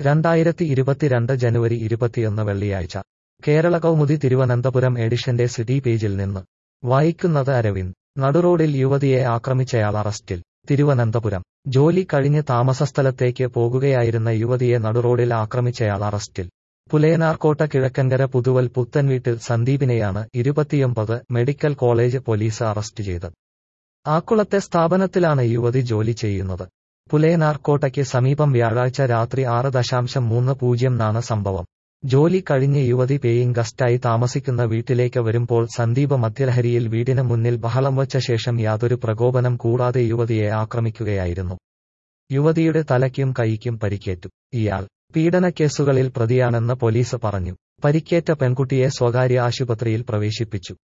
രണ്ടായിരത്തി ഇരുപത്തിരണ്ട് ജനുവരി ഇരുപത്തിയൊന്ന് വെള്ളിയാഴ്ച കേരള കൗമുദി തിരുവനന്തപുരം എഡിഷന്റെ സിറ്റി പേജിൽ നിന്ന് വായിക്കുന്നത് അരവിന്ദ് നടുറോഡിൽ യുവതിയെ ആക്രമിച്ചയാൾ അറസ്റ്റിൽ തിരുവനന്തപുരം ജോലി കഴിഞ്ഞ് താമസസ്ഥലത്തേക്ക് പോകുകയായിരുന്ന യുവതിയെ നടുറോഡിൽ ആക്രമിച്ചയാൾ അറസ്റ്റിൽ പുലയനാർക്കോട്ട കിഴക്കങ്കര പുതുവൽ പുത്തൻവീട്ടിൽ സന്ദീപിനെയാണ് ഇരുപത്തിയൊമ്പത് മെഡിക്കൽ കോളേജ് പോലീസ് അറസ്റ്റ് ചെയ്തത് ആക്കുളത്തെ സ്ഥാപനത്തിലാണ് യുവതി ജോലി ചെയ്യുന്നത് പുലയനാർക്കോട്ടയ്ക്ക് സമീപം വ്യാഴാഴ്ച രാത്രി ആറ് ദശാംശം മൂന്ന് പൂജ്യം നാണ് സംഭവം ജോലി കഴിഞ്ഞ് യുവതി പേയിങ് ഗസ്റ്റായി താമസിക്കുന്ന വീട്ടിലേക്ക് വരുമ്പോൾ സന്ദീപ് മദ്യലഹരിയിൽ വീടിന് മുന്നിൽ ബഹളം വച്ച ശേഷം യാതൊരു പ്രകോപനം കൂടാതെ യുവതിയെ ആക്രമിക്കുകയായിരുന്നു യുവതിയുടെ തലയ്ക്കും കൈക്കും പരിക്കേറ്റു ഇയാൾ പീഡനക്കേസുകളിൽ പ്രതിയാണെന്ന് പോലീസ് പറഞ്ഞു പരിക്കേറ്റ പെൺകുട്ടിയെ സ്വകാര്യ ആശുപത്രിയിൽ പ്രവേശിപ്പിച്ചു